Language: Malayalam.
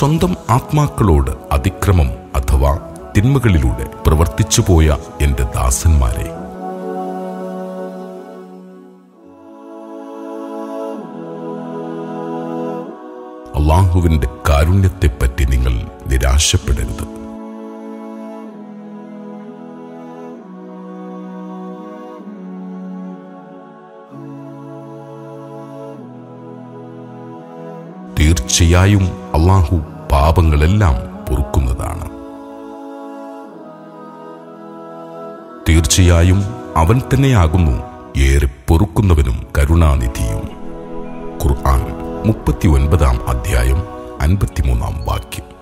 സ്വന്തം ആത്മാക്കളോട് അതിക്രമം അഥവാ തിന്മകളിലൂടെ പ്രവർത്തിച്ചുപോയ എന്റെ ദാസന്മാരെ അള്ളാഹുവിന്റെ കാരുണ്യത്തെപ്പറ്റി നിങ്ങൾ നിരാശപ്പെടരുത് തീർച്ചയായും അള്ളാഹു പാപങ്ങളെല്ലാം പൊറുക്കുന്നതാണ് തീർച്ചയായും അവൻ തന്നെയാകുന്നു ഏറെ പൊറുക്കുന്നവനും കരുണാനിധിയും ഖുർആൻ മുപ്പത്തി ഒൻപതാം അധ്യായം അൻപത്തിമൂന്നാം വാക്യം